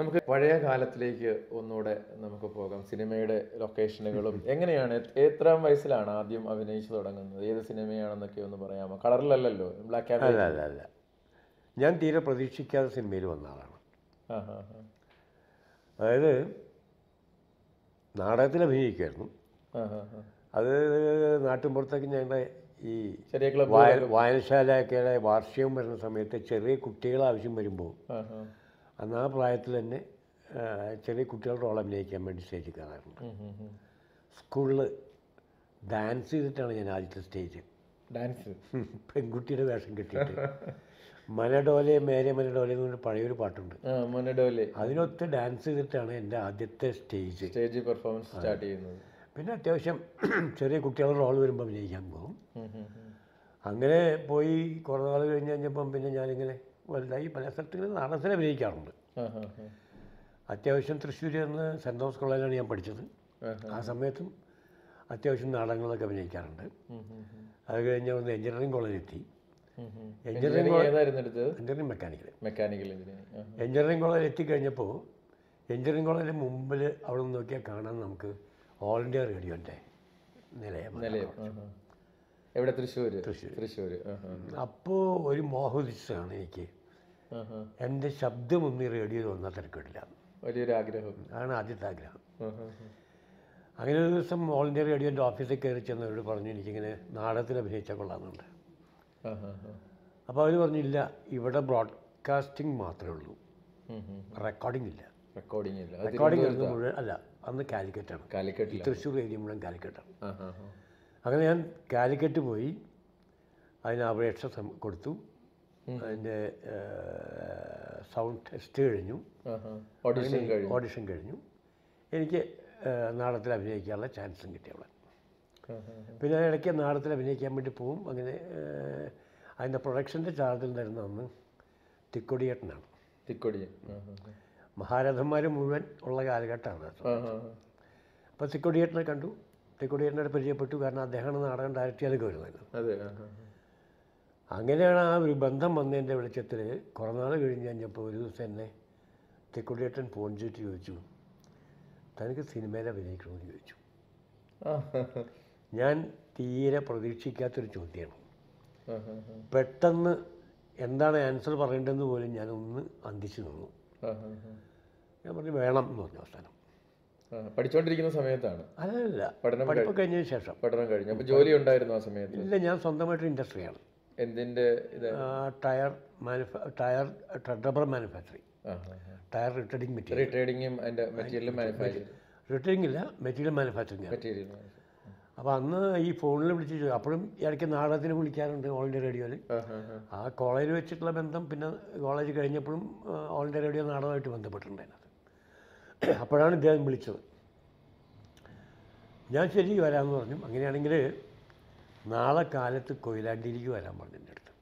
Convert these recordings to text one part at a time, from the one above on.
നമുക്ക് പഴയ കാലത്തിലേക്ക് ഒന്നുകൂടെ നമുക്ക് പോകാം സിനിമയുടെ ലൊക്കേഷനുകളും എങ്ങനെയാണ് എ- എത്രാം വയസ്സിലാണ് ആദ്യം അഭിനയിച്ചു തുടങ്ങുന്നത് ഏത് സിനിമയാണെന്നൊക്കെ ഒന്ന് പറയാമോ കളറിലല്ലല്ലോ ബ്ലാക്ക് ആൻഡ് അല്ല അല്ല അല്ല ഞാൻ തീരെ പ്രതീക്ഷിക്കാതെ സിനിമയിൽ വന്ന ആളാണ് ആ ആ ആ. അതായത് നാടകത്തിൽ അഭിനയിക്കുമായിരുന്നു ആ ആ ആ. അത് നാട്ടിൻപുറത്തേക്ക് ഞങ്ങളുടെ ഈ ചെറിയ ക്ലബ് വായ വായനശാലയൊക്കെയുടെ വാർഷികം വരുന്ന സമയത്ത് ചെറിയ കുട്ടികൾ ആവശ്യം വരുമ്പോൾ ആ ആ അന്ന് ആ പ്രായത്തിൽ തന്നെ ആ, ചെറിയ കുട്ടികളുടെ റോൾ അഭിനയിക്കാൻ വേണ്ടി സ്റ്റേജിൽ കയറാറുണ്ട് ഉം, ഉം, ഉം. സ്കൂളിൽ ഡാൻസ് ചെയ്തിട്ടാണ് ഞാൻ ആദ്യത്തെ സ്റ്റേജ് ഡാൻസ് പെൺകുട്ടിയുടെ വേഷം കെട്ടിയിട്ട് മനഡോലെ മേരെ മനഡോലെ എന്ന് പറഞ്ഞ പഴയൊരു പാട്ടുണ്ട് ആ മുന്നഡോലെ അതിനൊത്ത് ഡാൻസ് ചെയ്തിട്ടാണ് എൻ്റെ ആദ്യത്തെ സ്റ്റേജ് സ്റ്റേജ് പെർഫോമൻസ് സ്റ്റാർട്ട് ചെയ്യുന്നത് പിന്നെ അത്യാവശ്യം ചെറിയ കുട്ടികളുടെ റോൾ വരുമ്പോൾ അഭിനയിക്കാൻ പോകും ഉം, ഉം, ഉം. അങ്ങനെ പോയി കുറേ നാൾ കഴിഞ്ഞ് കഴിഞ്ഞപ്പം പിന്നെ ഞാനിങ്ങനെ വലുതായി പല സ്ഥലത്തിങ്ങനെ നാടകത്തിൽ അഭിനയിക്കാറുണ്ട് ആ ആ ആ. അത്യാവശ്യം തൃശ്ശൂരിൽ നിന്ന് സെൻറ് തോമസ് കോളേജിലാണ് ഞാൻ പഠിച്ചത് ആ, ആ സമയത്തും അത്യാവശ്യം നാടകങ്ങളൊക്കെ അഭിനയിക്കാറുണ്ട് ഉം, ഉം, ഉം. അത് കഴിഞ്ഞ് ഒന്ന് എഞ്ചിനീയറിംഗ് കോളേജിലെത്തി ഉം, ഉം. എഞ്ചിനീയറിംഗ് Engineering ഏതായിരുന്നു എടുത്തത് engineering mechanical mechanical engineering engineering കോളേജിൽ എത്തിക്കഴിഞ്ഞപ്പോൾ എഞ്ചിനീയറിംഗ് കോളേജിന് മുമ്പിൽ അവിടെ നിന്ന് നോക്കിയാൽ കാണാൻ നമുക്ക് ഓൾ ഇന്ത്യ റേഡിയോൻ്റെ നിലയം നിലയം ആ, ആ. എവിടെ തൃശ്ശൂര് തൃശ്ശൂര് ആ, ആ. അപ്പോൾ ഒരു മോഹോദിച്ചാണ് എനിക്ക് ആ, ആ. എൻ്റെ ശബ്ദം ഒന്നും ഈ റേഡിയോയിൽ വന്നാൽ തിരക്കിടില്ല വലിയൊരു ആഗ്രഹം അതാണ് ആദ്യത്തെ ആഗ്രഹം ആ, ആ, ആ. അങ്ങനെ ഒരു ദിവസം ഓൾ ഇന്ത്യ റേഡിയോൻ്റെ ഓഫീസിൽ കയറി ചെന്നവരോട് പറഞ്ഞു എനിക്കിങ്ങനെ നാടകത്തിൽ അഭിനയിച്ചാൽ കൊള്ളാമെന്നുണ്ട് ആ, ആ, ആ. അപ്പോൾ അവർ പറഞ്ഞില്ല ഇവിടെ ബ്രോഡ്കാസ്റ്റിംഗ് മാത്രമേ ഉള്ളൂ ഉം, ഉം. റെക്കോർഡിംഗ് ഇല്ല റെക്കോർഡിംഗ് ഇല്ല അത് റെക്കോർഡിംഗ് വരുന്നത് മുഴുവൻ അല്ല അന്ന് കാലിക്കറ്റാണ് കാലിക്കറ്റില്ല തൃശ്ശൂർ ഏരിയ മുഴുവൻ കാലിക്കറ്റാണ് ആ, ആ, ആ. അങ്ങനെ ഞാൻ കാലിക്കറ്റ് പോയി അതിന് അപേക്ഷ സം- കൊടുത്തു അതിൻ്റെ സൗണ്ട് ടെസ്റ്റ് കഴിഞ്ഞു ആ, ആ. ഓഡിഷൻ കഴിഞ്ഞു ഓഡിഷൻ കഴിഞ്ഞു എനിക്ക് ഏഹ്, നാടകത്തിൽ അഭിനയിക്കാനുള്ള ചാൻസും കിട്ടി അവിടെ ആ, ആ. പിന്നെ ഇടയ്ക്ക് നാടകത്തിൽ അഭിനയിക്കാൻ വേണ്ടി പോവും അങ്ങനെ ഏഹ്, അതിൻ്റെ പ്രൊഡക്ഷൻ്റെ ചാർജിൽ തരുന്ന അന്ന് തിക്കൊടിയേട്ടനാണ് തിക്കൊടി ആ, ആ, ആ. മഹാരഥന്മാർ മുഴുവൻ ഉള്ള കാലഘട്ടമാണ് അത് ആ, ആ, ആ. അപ്പോൾ തിക്കൊടിയേട്ടനെ കണ്ടു തിക്കൊടിയേട്ടനെ പരിചയപ്പെട്ടു കാരണം അദ്ദേഹമാണ് നാടകം ഡയറക്റ്റ് ചെയ്തൊക്കെ വരുന്നത് അതെ ആ, ആ, ആ. അങ്ങനെയാണ് ആ ഒരു ബന്ധം വന്നതിൻ്റെ വെളിച്ചത്തിൽ കുറേ നാൾ കഴിഞ്ഞ് കഴിഞ്ഞപ്പോൾ ഒരു ദിവസം എന്നെ തിക്കൊടിയേട്ടൻ ഫോൺ ചെയ്തിട്ട് ചോദിച്ചു തനിക്ക് സിനിമയിൽ അഭിനയിക്കണമെന്ന് ചോദിച്ചു ആ, ആ, ആ. ഞാൻ തീരെ പ്രതീക്ഷിക്കാത്തൊരു ചോദ്യമാണ് ആ, ആ, ആ. പെട്ടെന്ന് എന്താണ് ആൻസർ പറയേണ്ടതെന്ന് പോലും ഞാൻ ഒന്ന് അന്തിച്ചു നിന്നു ആ, ആ, ആ. ഞാൻ പറഞ്ഞു വേണം എന്ന് പറഞ്ഞു അവസാനം ആ, പഠിച്ചുകൊണ്ടിരിക്കുന്ന സമയത്താണ് അതല്ല പഠനം പഠിപ്പ് കഴിഞ്ഞതിന് ശേഷം പഠനം കഴിഞ്ഞു അപ്പൊ ജോലി ഉണ്ടായിരുന്നു ആ സമയത്ത് ഇല്ല ഞാൻ സ്വന്തമായിട്ട് ഇൻഡസ്ട്രിയാണ് എന്തിന്റെ ഇത് ടയർ മാനുഫ ടയർ റബ്ബർ മാനുഫാക്ചറിങ് ആ, ആ, ആ. ടയർ റിട്ടേണിംഗ് മെറ്റീരിയൽ റീട്രേഡിങ്ങും അതിന്റെ മെറ്റീരിയൽ മാനുഫാക്ചർ റിട്ടേണിംഗ് ഇല്ല മെറ്റീരിയൽ മാനുഫാക്ചറിങ് ആണ് മെറ്റീരിയൽ അപ്പോൾ അന്ന് ഈ ഫോണിൽ വിളിച്ച് ചോ- അപ്പോഴും ഇടയ്ക്ക് നാടകത്തിന് വിളിക്കാറുണ്ട് ഓൾ ഇന്ത്യ റേഡിയോയിൽ ആ കോളേജിൽ വെച്ചിട്ടുള്ള ബന്ധം പിന്നെ കോളേജ് കഴിഞ്ഞപ്പോഴും ആ, ഓൾ ഇന്ത്യ റേഡിയോ നാടകമായിട്ട് ബന്ധപ്പെട്ടിട്ടുണ്ട് അതിനകത്ത് അപ്പോഴാണ് ഇദ്ദേഹം വിളിച്ചത് ഞാൻ ശരി വരാമെന്ന് പറഞ്ഞു അങ്ങനെയാണെങ്കിൽ നാളെ കാലത്ത് കൊയിലാണ്ടിയിലേക്ക് വരാൻ പറഞ്ഞു എൻ്റെ അടുത്ത്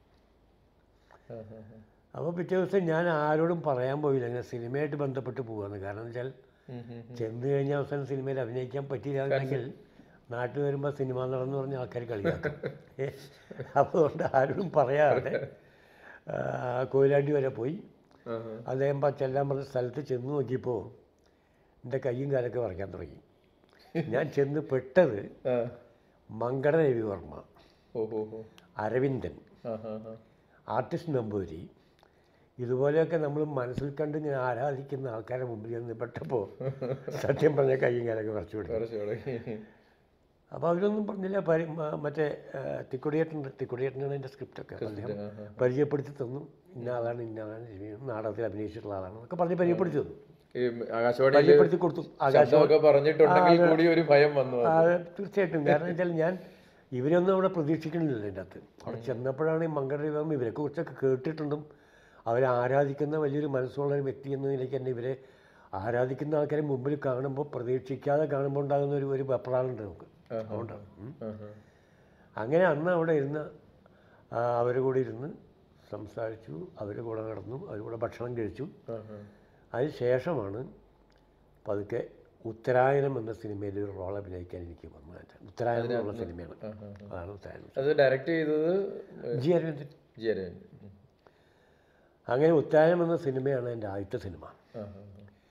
അപ്പോൾ പിറ്റേ ദിവസം ഞാൻ ആരോടും പറയാൻ പോയില്ല ഇങ്ങനെ സിനിമയായിട്ട് ബന്ധപ്പെട്ട് പോവാന്ന് കാരണം എന്ന് വെച്ചാൽ ചെന്ന് കഴിഞ്ഞ അവസാനം സിനിമയിൽ അഭിനയിക്കാൻ പറ്റിയില്ലെങ്കിൽ നാട്ടിൽ വരുമ്പോൾ സിനിമ നടന്ന് പറഞ്ഞ ആൾക്കാർ കളിയാക്കും ഏ, അപ്പോൾ അതുകൊണ്ട് ആരോടും പറയാതെ ആ, കൊയിലാണ്ടി വരെ പോയി അദ്ദേഹം പ- ചെല്ലാൻ പറഞ്ഞ സ്ഥലത്ത് ചെന്ന് നോക്കിയപ്പോൾ എൻ്റെ കയ്യും കാലൊക്കെ വരയ്ക്കാൻ തുടങ്ങി ഞാൻ ചെന്ന് പെട്ടത് മങ്കട രവിവർമ്മ ഓഹോ ഹോ അരവിന്ദൻ ആർട്ടിസ്റ്റ് നമ്പൂരി ഇതുപോലെയൊക്കെ നമ്മൾ മനസ്സിൽ കണ്ട് ഞാൻ ആരാധിക്കുന്ന ആൾക്കാരുടെ മുമ്പിൽ ചെന്ന് പെട്ടപ്പോൾ സത്യം പറഞ്ഞ കയ്യും കാലൊക്കെ കുറച്ചു വിടും കുറച്ചുകൂടെ അപ്പോൾ അവരൊന്നും പറഞ്ഞില്ല പരി- മ- മറ്റേ ആ, തിക്കൊടിയേട്ടനുണ്ട് തിക്കൊടിയേട്ടനാണ് എൻ്റെ സ്ക്രിപ്റ്റൊക്കെ അദ്ദേഹം പരിചയപ്പെടുത്തി തന്നു ഇന്ന ആളാണ് ഇന്ന ആളാണ് രവി- നാടകത്തിൽ അഭിനയിച്ചിട്ടുള്ള ആളാണ് എന്നൊക്കെ പറഞ്ഞ് പരിചയപ്പെടുത്തി തന്നു ഈ ആകാശവാണിയിൽ പരിചയപ്പെടുത്തി കൊടുത്തു ആകാശം ശബ്ദമൊക്കെ പറഞ്ഞിട്ടുണ്ടെങ്കിൽ കൂടി ഒരു ഭയം വന്നു ആ, തീർച്ചയായിട്ടും കാരണം വെച്ചാൽ ഞാൻ ഇവരൊന്നും അവിടെ പ്രതീക്ഷിക്കണില്ല എൻ്റെ അകത്ത് അവിടെ ചെന്നപ്പോഴാണ് ഈ മംഗള ഇവരെ കുറിച്ചൊക്കെ കേട്ടിട്ടുണ്ടും അവരെ ആരാധിക്കുന്ന വലിയൊരു മനസ്സുള്ള ഒരു വ്യക്തി എന്ന നിലയ്ക്ക് തന്നെ ഇവരെ ആരാധിക്കുന്ന ആൾക്കാരെ മുമ്പിൽ കാണുമ്പോൾ പ്രതീക്ഷിക്കാതെ കാണുമ്പോൾ ഉണ്ടാകുന്ന ഒരു ഒരു വെപ്രാളുണ്ട് നമുക്ക് അതുകൊണ്ടാണ് ഉം. അങ്ങനെ അന്ന് അവിടെ ഇരുന്ന് ആ, അവരുടെ കൂടെ ഇരുന്ന് സംസാരിച്ചു അവരുടെ കൂടെ നടന്നു അവരുടെ കൂടെ ഭക്ഷണം കഴിച്ചു അതിന് ശേഷമാണ് പതുക്കെ ഉത്തരായനം എന്ന സിനിമയിൽ ഒരു റോൾ അഭിനയിക്കാൻ എനിക്ക് വന്നത് ഉത്തരായനം എന്നുള്ള സിനിമയാണ് അതാണ് ഉത്തരായനം അത് ഡയറക്റ്റ് ചെയ്തത് ജി അരവിന്ദൻ ജി അരവിന്ദ് ഉം. അങ്ങനെ ഉത്തരായനം എന്ന സിനിമയാണ് എൻ്റെ ആദ്യത്തെ സിനിമ ആ, ആ, ആ.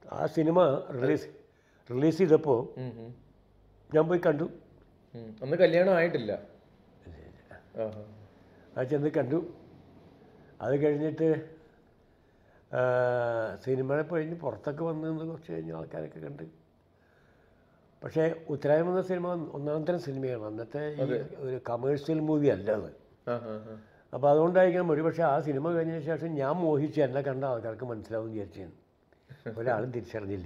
ആ സിനിമ റിലീസ് റിലീസ് ചെയ്തപ്പോൾ ഉം, ഉം. ഞാൻ പോയി കണ്ടു ഉം. അന്ന് കല്യാണം ആയിട്ടില്ല ആഹാ. അത് ചെന്ന് കണ്ടു അത് കഴിഞ്ഞിട്ട് ആ, സിനിമ കഴിഞ്ഞ് പുറത്തൊക്കെ വന്ന് നിന്ന് കുറച്ച് കഴിഞ്ഞ് ആൾക്കാരൊക്കെ കണ്ട് പക്ഷേ ഉത്തരായം എന്ന സിനിമ ഒന്നാം തരം സിനിമയാണ് അന്നത്തെ ഈ ഒരു കമേഴ്ഷ്യൽ മൂവി അല്ല അത് ആഹാ, ആഹാ. അപ്പോൾ അതുകൊണ്ടായിരിക്കണം ഒരു പക്ഷേ ആ സിനിമ കഴിഞ്ഞതിന് ശേഷം ഞാൻ മോഹിച്ച് എന്നെ കണ്ട ആൾക്കാർക്ക് മനസ്സിലാവും വിചാരിച്ചു ഒരാളും തിരിച്ചറിഞ്ഞില്ല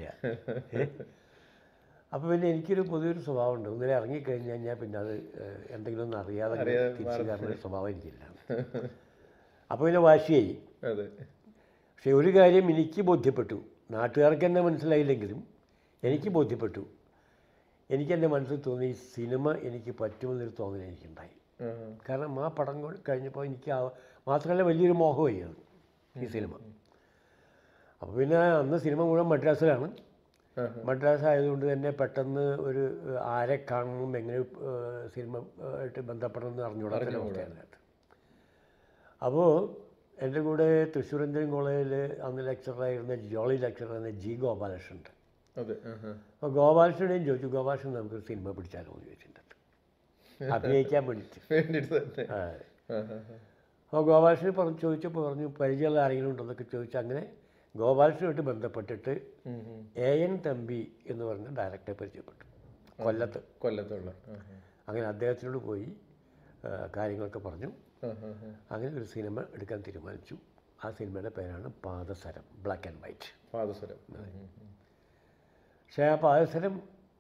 അപ്പോൾ പിന്നെ എനിക്കൊരു പൊതുവൊരു സ്വഭാവമുണ്ട് ഒന്നിനെ ഇറങ്ങിക്കഴിഞ്ഞ് കഴിഞ്ഞാൽ പിന്നെ അത് ഏഹ്, എന്തെങ്കിലും ഒന്ന് അറിയാതെ തിരിച്ചു കയറുന്ന ഒരു സ്വഭാവം എനിക്കില്ല അപ്പോൾ പിന്നെ വാശിയായി അതെ പക്ഷേ ഒരു കാര്യം എനിക്ക് ബോധ്യപ്പെട്ടു നാട്ടുകാർക്ക് എന്നെ മനസ്സിലായില്ലെങ്കിലും എനിക്ക് ബോധ്യപ്പെട്ടു എനിക്ക് എൻ്റെ മനസ്സിൽ തോന്നി ഈ സിനിമ എനിക്ക് പറ്റുമെന്നൊരു തോന്നൽ എനിക്കുണ്ടായി ആഹാ. കാരണം ആ പടം കൊ- കഴിഞ്ഞപ്പോൾ എനിക്ക് ആ മാത്രമല്ല വലിയൊരു മോഹമായി അത് ഈ സിനിമ അപ്പോൾ പിന്നെ അന്ന് സിനിമ മുഴുവൻ മദ്രാസിലാണ് ആഹാ. മദ്രാസ് ആയതുകൊണ്ട് തന്നെ പെട്ടെന്ന് ഒരു ഏഹ്, ആരെ കാണണം എങ്ങനെ ഏഹ്, സിനിമ ഏഹ്, ആയിട്ട് ബന്ധപ്പെടണം എന്ന് അറിഞ്ഞുകൂടാത്ത അവസ്ഥയാണ് അത് അപ്പോൾ എൻ്റെ കൂടെ തൃശ്ശൂർ എഞ്ചിനീയറിംഗ് കോളേജിൽ അന്ന് ലെക്ചറായിരുന്ന ജോളി ലെക്ചറായിരുന്ന ജി ഗോപാലകൃഷ്ണൻ ഉണ്ട് അതെ ആഹാ. അപ്പോൾ ഗോപാലകൃഷ്ണനെയും ചോദിച്ചു ഗോപാലകൃഷ്ണൻ നമുക്കൊരു സിനിമ പിടിച്ചാലോ എന്ന് ചോദിച്ചിട്ടുണ്ട് അഭിനയിക്കാൻ വേണ്ടിയിട്ട് വേണ്ടിയിട്ട് തന്നെ ആ. ആഹാ. അപ്പോൾ ഗോപാലകൃഷ്ണൻ പറഞ്ഞു ചോദിച്ചപ്പോൾ പറഞ്ഞു പരിചയമുള്ള ആരെങ്കിലും ഉണ്ടെന്നൊക്കെ ചോദിച്ചു അങ്ങനെ ഗോപാലകൃഷ്ണനുമായിട്ട് ബന്ധപ്പെട്ടിട്ട് ഉം, ഉം. എ എൻ തമ്പി എന്ന് പറഞ്ഞ ഡയറക്ടറെ പരിചയപ്പെട്ടു കൊല്ലത്ത് കൊല്ലത്തുള്ള ആഹാ. അങ്ങനെ അദ്ദേഹത്തിനോട് പോയി ആ, കാര്യങ്ങളൊക്കെ പറഞ്ഞു ആഹാ, ആഹാ. അങ്ങനെ ഒരു സിനിമ എടുക്കാൻ തീരുമാനിച്ചു ആ സിനിമയുടെ പേരാണ് Padasaram black and white Padasaram ഉം, ഉം. പക്ഷേ ആ പാദസരം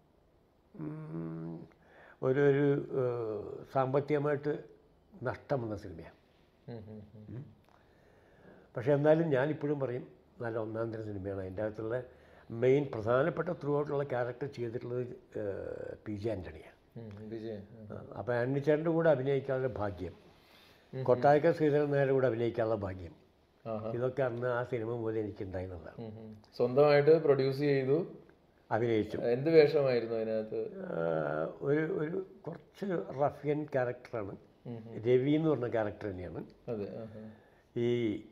ഉം, ഒരു ഒരു ഏഹ്, സാമ്പത്തികമായിട്ട് നഷ്ടം വന്ന സിനിമയാണ് ഉം, ഉം, ഉം. പക്ഷേ എന്നാലും ഞാനിപ്പോഴും പറയും നല്ല ഒന്നാം തരം സിനിമയാണ് അതിൻ്റെ അകത്തുള്ള മെയിൻ പ്രധാനപ്പെട്ട ത്രൂ ഔട്ടുള്ള ക്യാരക്ടർ ചെയ്തിട്ടുള്ളത് ഏഹ്, പി ജെ ആൻ്റണിയാണ് ഉം, വിജയൻ ആ. അപ്പോൾ ആൻ്റണിച്ചേട്ടൻ്റെ കൂടെ അഭിനയിക്കാനുള്ള ഭാഗ്യം കൊട്ടാരക്കര ശ്രീധരൻ നായരുടെ കൂടെ അഭിനയിക്കാനുള്ള ഭാഗ്യം ആഹാ. ഇതൊക്കെ അന്ന് ആ സിനിമ മുതൽ എനിക്കുണ്ടായിരുന്നതാണ് ഉം, ഉം. സ്വന്തമായിട്ട് പ്രൊഡ്യൂസ് ചെയ്തു അഭിനയിച്ചു എന്ത് വേഷമായിരുന്നു അതിനകത്ത് ആഹ് ഒരു ഒരു കുറച്ച് റഫിയൻ ക്യാരക്ടറാണ് ഉം, രവി എന്ന് പറഞ്ഞ ക്യാരക്ടർ തന്നെയാണ് അതെ ആഹാ. ഈ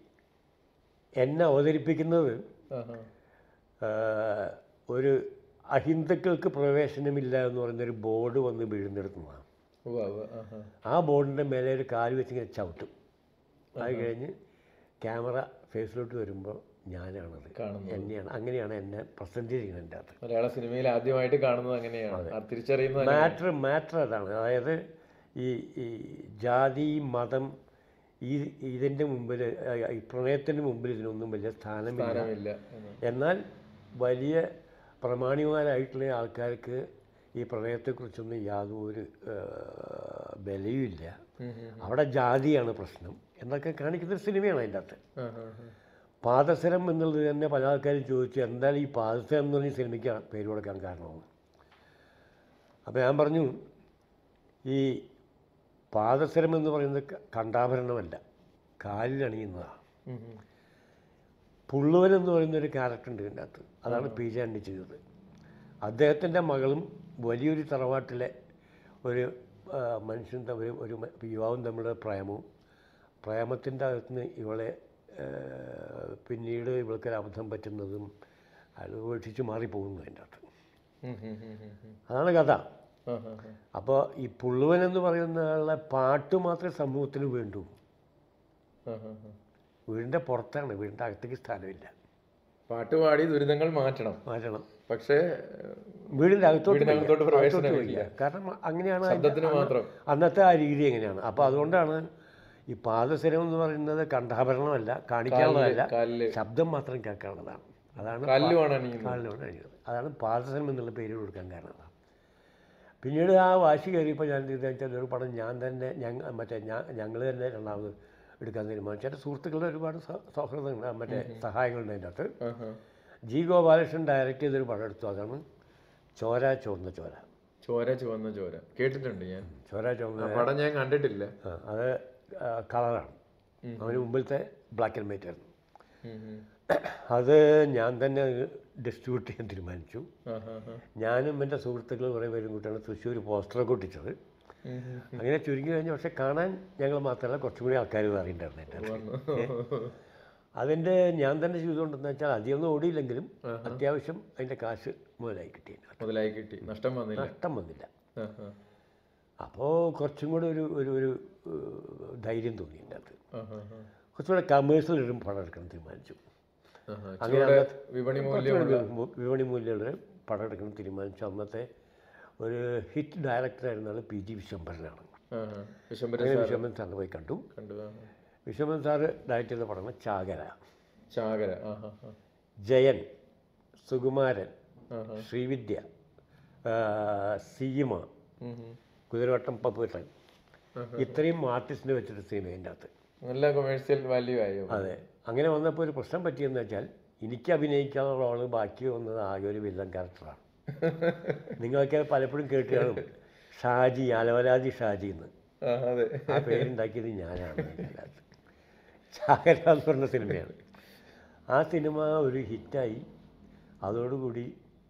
എന്നെ അവതരിപ്പിക്കുന്നത് ആഹാ. ആഹ് ഒരു അഹിന്ദുക്കൾക്ക് പ്രവേശനമില്ല എന്ന് പറയുന്നൊരു ബോർഡ് വന്ന് വീഴുന്നിടത്തുനിന്നാണ് ഉവ്വ് ഉവ്വ്. ആഹാ. ആ ബോർഡിൻ്റെ മേലെ ഒരു കാല് വെച്ച് ഇങ്ങനെ ചവിട്ടും അത് കഴിഞ്ഞ് ക്യാമറ ഫേസിലോട്ട് വരുമ്പോൾ ഞാനാണത് കാണുന്നത്. എന്നെയാണ് അങ്ങനെയാണ് എന്നെ പ്രസൻറ്റ് ചെയ്യുന്നത് എൻ്റെ അകത്ത് മലയാള സിനിമയിൽ ആദ്യമായിട്ട് കാണുന്നത് അങ്ങനെയാണ് ആ തിരിച്ചറിയുന്നത് അങ്ങനെ. മാറ്റർ മാറ്റർ അതാണ് അതായത് ഈ ഈ ജാതി മതം ഈ ഇതിൻ്റെ മുമ്പിൽ ഈ പ്രണയത്തിന് മുമ്പിൽ ഇതിനൊന്നും വലിയ സ്ഥാനമില്ല സ്ഥാനമില്ല എന്ന്. എന്നാൽ വലിയ പ്രമാണിമാരായിട്ടുള്ള ആൾക്കാർക്ക് ഈ പ്രണയത്തെക്കുറിച്ചൊന്നും യാതൊരു ആ, വിലയുമില്ല ഉം, ഉം. അവിടെ ജാതിയാണ് പ്രശ്നം എന്നൊക്കെ കാണിക്കുന്ന ഒരു സിനിമയാണ് അതിൻ്റെ അകത്ത് ആഹാ, ആഹാ. പാദസരം എന്നുള്ളത് തന്നെ പല ആൾക്കാരും ചോദിച്ചു എന്തായാലും ഈ പാദസരം എന്ന് പറഞ്ഞ സിനിമയ്ക്ക് പേര് കൊടുക്കാൻ കാരണമാണ് അപ്പോൾ ഞാൻ പറഞ്ഞു ഈ പാദസരം എന്ന് പറയുന്നത് ക- കണ്ടാഭരണമല്ല കാലിൽ അണിയുന്നതാണ് ഉം, ഉം. പുള്ളുവൻ എന്ന് പറയുന്ന ഒരു ക്യാരക്ടർ ഉണ്ട് ഇതിൻ്റെ അകത്ത് അതാണ് പി ജെ ആൻഡി ചെയ്തത് അദ്ദേഹത്തിൻ്റെ മകളും വലിയൊരു തറവാട്ടിലെ ഒരു ആ, മനുഷ്യൻ തമ്മിൽ ഒരു മ- യുവാവും തമ്മിലുള്ള പ്രേമവും പ്രേമത്തിൻ്റെ അകത്തുനിന്ന് ഇവളെ ആ, പിന്നീട് ഇവൾക്കൊരു അബദ്ധം പറ്റുന്നതും അയാൾ ഉപേക്ഷിച്ച് മാറിപ്പോകുന്നു അതിൻ്റെ അകത്ത് ഉം, ഉം, ഉം, ഉം, ഉം. അതാണ് കഥ ആഹാ, ആഹാ. അപ്പോൾ ഈ പുള്ളുവൻ എന്ന് പറയുന്ന ആളുടെ പാട്ട് മാത്രമേ സമൂഹത്തിന് വേണ്ടൂ ആഹാ, ആഹാ. വീടിൻ്റെ പുറത്താണ് വീടിൻ്റെ അകത്തേക്ക് സ്ഥലമില്ല പാട്ട് പാടി ദുരിതങ്ങൾ മാറ്റണം മാറ്റണം പക്ഷേ വീടിൻ്റെ അകത്തോട്ട് വീടിൻ്റെ വയ്യ. അകത്തോട്ട് പ്രവേശനമില്ല. അകത്തോട്ട് വയ്യ. കാരണം അങ്ങനെയാണ് അതിൻ്റെ ശബ്ദത്തിന് അന്ന് മാത്രം അന്നത്തെ ആ രീതി എങ്ങനെയാണ് അപ്പോൾ അതുകൊണ്ടാണ് ഈ പാദസരം എന്ന് പറയുന്നത് കണ്ഠാഭരണമല്ല കാണിക്കാനുള്ളതല്ല കാലില് ശബ്ദം മാത്രം കേൾക്കാനുള്ളതാണ് അതാണ് കല്ലുമാണ് അണിയുന്നത് കാലിനോട് അണിയുന്നത് അതാണ് പാദസരം എന്നുള്ള പേര് കൊടുക്കാൻ കാരണം അതാണ് പിന്നീട് ആ വാശി കയറിയപ്പോൾ ഞാൻ ചെയ്തതെന്ന് വെച്ചാൽ ഒരു പടം ഞാൻ തന്നെ ഞങ്ങൾ മറ്റേ ഞാൻ ഞങ്ങൾ തന്നെ രണ്ടാമത് എടുക്കാൻ തീരുമാനിച്ചു എൻ്റെ സുഹൃത്തുക്കളുടെ ഒരുപാട് സ- സൗഹൃദങ്ങൾ ആ മറ്റേ സഹായങ്ങളുണ്ട് അതിൻ്റെ അകത്ത് ആഹാ. ജി ഗോപാലകൃഷ്ണൻ ഡയറക്റ്റ് ചെയ്തൊരു പടം എടുത്തു അതാണ് ചോര ചുവന്ന ചോര ചോര ചുവന്ന ചോര കേട്ടിട്ടുണ്ട് ഞാൻ ചോര ചുവന്ന ആ പടം ഞാൻ കണ്ടിട്ടില്ല ആ, അത് ആ, കളറാണ് അവന് മുമ്പിലത്തെ ബ്ലാക്ക് ആൻഡ് വൈറ്റ് ആയിരുന്നു ഉം, ഉം. അത് ഞാൻ തന്നെ ഡിസ്ട്രിബ്യൂട്ട് ചെയ്യാൻ തീരുമാനിച്ചു ആഹാ, ആഹാ. ഞാനും എൻ്റെ സുഹൃത്തുക്കൾ കുറേ പേരും കൂട്ടിയാണ് തൃശ്ശൂർ പോസ്റ്ററൊക്കെ ഒട്ടിച്ചത് ഉം, ഉം. അങ്ങനെ ചുരുങ്ങി കഴിഞ്ഞു പക്ഷെ കാണാൻ ഞങ്ങൾ മാത്രമല്ല കുറച്ചും കൂടി ആൾക്കാർ അറിയണ്ടായിരുന്നു എൻ്റെ അടുത്ത്. വന്നു അതിൻ്റെ ഞാൻ തന്നെ ചെയ്തുകൊണ്ടെന്ന് വെച്ചാൽ അധികമൊന്നും ഓടിയില്ലെങ്കിലും അത്യാവശ്യം അതിൻ്റെ കാശ് മുതലായി കിട്ടി മുതലായി കിട്ടി നഷ്ടം വന്നില്ല നഷ്ടം വന്നില്ല ആ, ആ. അപ്പോൾ കുറച്ചും കൂടെ ഒരു ഒരു ഒരു ഏഹ്, ധൈര്യം തോന്നി എൻ്റെ അകത്ത് ആ, ആ, ആ. കുറച്ചുകൂടെ കമേഴ്സ്യൽ ഇടും പടം എടുക്കണം തീരുമാനിച്ചു ആ, ആ. അങ്ങനെ ചൂട് അന്നത്തെ- വിപണി മൂല്യം കുറച്ചുകൂടെ മു- വിപണി മൂല്യമുള്ള പടം എടുക്കണം തീരുമാനിച്ചു അന്നത്തെ ഒരു ഹിറ്റ് ഡയറക്ടറായിരുന്ന ആൾ പി ജി വിശ്വംഭരനാണ് ആ, ആ. വിശംബരൻ അങ്ങനെ സാർ വിശ്വംഭരൻ സാറിനെ പോയി കണ്ടു കണ്ടു ആ, ആ. വിശ്വംഭരൻ സാറ് ഡയറക്റ്റ് ചെയ്ത പടമാണ് ചാകര ചാകര ആ, ആ, ആ. ജയൻ സുകുമാരൻ ആ, ആ. ശ്രീവിദ്യ ആ, സീമ ഉം, ഉം. കുതിരവട്ടം പപ്പുട്ടൻ ഇത്രയും ആർട്ടിസ്റ്റിനെ വെച്ചിട്ട് സിനിമ അതിൻ്റെ അകത്ത് നല്ല കൊമേഴ്സ്യൽ വാല്യൂ ആയോ അതെ അങ്ങനെ വന്നപ്പോൾ ഒരു പ്രശ്നം പറ്റിയെന്ന് വെച്ചാൽ എനിക്ക് അഭിനയിക്കാനുള്ള റോള് ബാക്കി വന്നത് ആകെ ഒരു വില്ലൻ ക്യാരക്ടറാണ് നിങ്ങളൊക്കെ പലപ്പോഴും കേട്ട് കാണും ഷാജി അലവലാജി ഷാജി എന്ന് ആ, അതെ ആ പേരുണ്ടാക്കിയത് ഞാനാണ് ഇതിനകത്ത്. ചാകര എന്ന് പറഞ്ഞ സിനിമയാണ് ആ സിനിമ ഒരു ഹിറ്റായി അതോടുകൂടി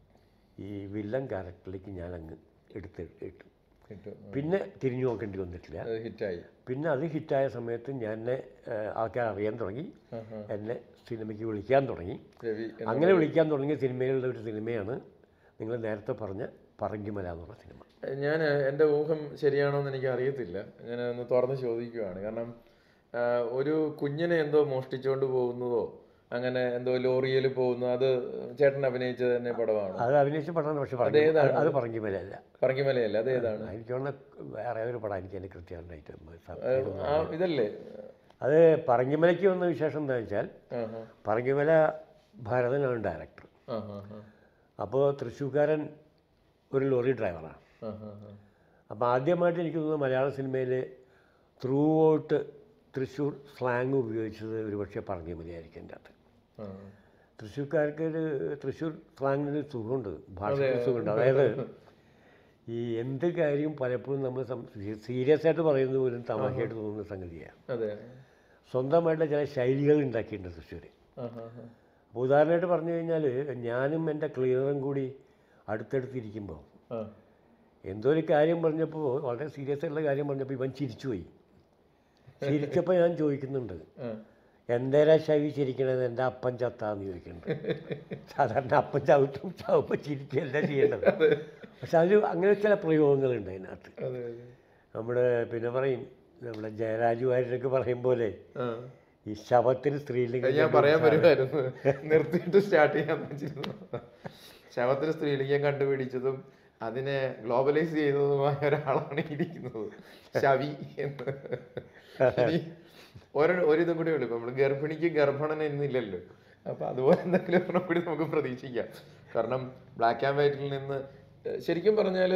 ഈ വില്ലൻ ക്യാരക്ടറിലേക്ക് ഞാൻ അങ്ങ് എടുത്ത് ഇട്ടു കിട്ടും പിന്നെ തിരിഞ്ഞു നോക്കേണ്ടി വന്നിട്ടില്ല അത് ഹിറ്റായി പിന്നെ അത് ഹിറ്റായ സമയത്ത് ഞാൻ എന്നെ ഏഹ്, ആൾക്കാർ അറിയാൻ തുടങ്ങി ആ, ആ. എന്നെ സിനിമയ്ക്ക് വിളിക്കാൻ തുടങ്ങി രവി എന്ന- അങ്ങനെ വിളിക്കാൻ തുടങ്ങിയ സിനിമകളുടെ ഒരു സിനിമയാണ് നിങ്ങൾ നേരത്തെ പറഞ്ഞ പറങ്കിമല എന്ന് പറഞ്ഞ സിനിമ ഞാൻ എൻ്റെ ഊഹം ശരിയാണോ എന്ന് എനിക്ക് അറിയത്തില്ല ഞാൻ ഒന്ന് തുറന്ന് ചോദിക്കുവാണ് കാരണം ആ, ഒരു കുഞ്ഞിനെ എന്തോ മോഷ്ടിച്ചുകൊണ്ട് പോകുന്നതോ അങ്ങനെ എന്തോ ലോറിയിൽ പോകുന്നു അത് ചേട്ടൻ അഭിനയിച്ച തന്നെ പടമാണ് അത് അഭിനയിച്ച പടമാണ് പക്ഷെ പറങ്കി അതേതാണ്? അത് പറങ്കിമലയല്ല പറങ്കിമലയല്ല അത് ഏതാണ് എനിക്ക് തോന്നുന്ന വേറെ ഒരു പടം എനിക്ക് അതിൻ്റെ കൃത്യമായിട്ട് ആ, ഇതല്ലേ അത് പറങ്കിമലയ്ക്ക് വന്ന വിശേഷം എന്താ വെച്ചാൽ ആ ആ പറങ്കിമല ഭരതനാണ് ഡയറക്ടർ ആ ആ ആ അപ്പോൾ തൃശ്ശൂർക്കാരൻ ഒരു ലോറി ഡ്രൈവറാണ് ആ ആ ആ അപ്പോൾ ആദ്യമായിട്ട് എനിക്ക് തോന്നുന്നു മലയാള സിനിമയിൽ ത്രൂ ഔട്ട് തൃശ്ശൂർ സ്ലാങ് ഉപയോഗിച്ചത് ഒരുപക്ഷെ പറങ്കിമലയായിരിക്കും എൻ്റെ അകത്ത് ആ. തൃശ്ശൂർക്കാർക്ക് ഒരു തൃശ്ശൂർ സ്ലാങ്ങിന് ഒരു സുഖമുണ്ട് ഭാഷയ്ക്ക് സുഖമുണ്ട് അതായത് ഈ എന്ത് കാര്യവും പലപ്പോഴും നമ്മൾ സീരിയസ് ആയിട്ട് പറയുന്നത് പോലും തമാശയായിട്ട് തോന്നുന്ന സംഗതിയാണ് അതെ സ്വന്തമായിട്ടുള്ള ചില ശൈലികൾ ഉണ്ടാക്കിയിട്ടുണ്ട് തൃശ്ശൂർ ആ ആ ആ അപ്പോൾ ഉദാഹരണമായിട്ട് പറഞ്ഞു കഴിഞ്ഞാൽ ഞാനും എൻ്റെ ക്ലിയറും കൂടി അടുത്തടുത്തിരിക്കുമ്പോൾ ആ എന്തോ ഒരു കാര്യം പറഞ്ഞപ്പോൾ വളരെ സീരിയസ് ആയിട്ടുള്ള കാര്യം പറഞ്ഞപ്പോൾ ഇവൻ ചിരിച്ചുപോയി ചിരിച്ചപ്പോൾ ഞാൻ ചോദിക്കുന്നുണ്ട് ആ എന്തേരാ ശവി ചിരിക്കണത് എൻ്റെ അപ്പൻ ചത്താന്ന് ചോദിക്കുന്നുണ്ട് സാധാരണ അപ്പൻ ചവിട്ടും ചാവുമ്പോൾ ചിരിക്കുകയല്ല ചെയ്യേണ്ടത് പക്ഷെ അതിൽ അങ്ങനെ ചില പ്രയോഗങ്ങളുണ്ട് അതിനകത്ത് അതെ അതെ നമ്മുടെ പിന്നെ പറയും നമ്മുടെ ജയരാജ് വാര്യരൊക്കെ പറയും പോലെ ആ ഈ ശവത്തിന് സ്ത്രീലിംഗം അത് ഞാൻ പറയാൻ വരുമായിരുന്നു നിർത്തിയിട്ട് സ്റ്റാർട്ട് ചെയ്യാൻ വെച്ചിരുന്നു ശവത്തിന് സ്ത്രീലിംഗം കണ്ടുപിടിച്ചതും അതിനെ ഗ്ലോബലൈസ് ചെയ്തതുമായ ഒരാളാണ് ഈ ഇരിക്കുന്നത് ശവി എന്ന് ഇനി ഒരു ഒരിതും കൂടി ഉള്ളു ഇപ്പൊ നമ്മള് ഗർഭിണിക്ക് ഗർഭണന എന്നില്ലല്ലോ അപ്പൊ അതുപോലെ എന്തെങ്കിലും ഒരെണ്ണം കൂടി നമുക്ക് പ്രതീക്ഷിക്കാം കാരണം ബ്ലാക്ക് ആൻഡ് വൈറ്റിൽ നിന്ന് ഏഹ് ശരിക്കും പറഞ്ഞാൽ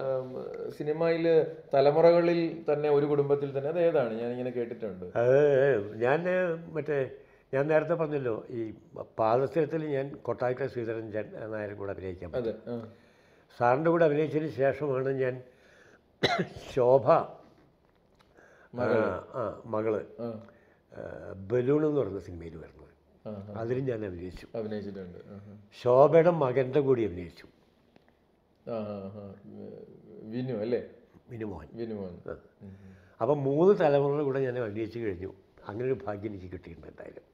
സിനിമയിൽ തലമുറകളിൽ തന്നെ ഒരു കുടുംബത്തിൽ തന്നെ അത് ഏതാണ് ഞാൻ ഇങ്ങനെ കേട്ടിട്ടുണ്ട് അത് ഞാൻ മറ്റേ ഞാൻ നേരത്തെ പറഞ്ഞല്ലോ ഈ പാദസ്ഥലത്തിൽ ഞാൻ കൊട്ടാരക്കര ശ്രീധരൻ ചേ- നായരും കൂടെ അഭിനയിക്കാൻ പറ്റും അതെ ആ സാറിൻ്റെ കൂടെ അഭിനയിച്ചതിന് ശേഷമാണ് ഞാൻ ശോഭ ആ, ആ മകള് ആ ആ, ബലൂൺ എന്ന് പറയുന്ന സിനിമയിൽ വരുന്നത് ആ അതിലും ഞാൻ അഭിനയിച്ചു അഭിനയിച്ചിട്ടുണ്ട് ആ, ആ. ശോഭയുടെ മകൻ്റെ കൂടി അഭിനയിച്ചു ആ, ആ, ആ. വിനു അല്ലേ മിനുമോഹൻ വിനു മോഹൻ അപ്പം മൂന്ന് തലമുറയുടെ കൂടെ ഞാൻ അഭിനയിച്ചു കഴിഞ്ഞു അങ്ങനെ ഒരു ഭാഗ്യം എനിക്ക് കിട്ടിയിട്ടുണ്ട് എന്തായാലും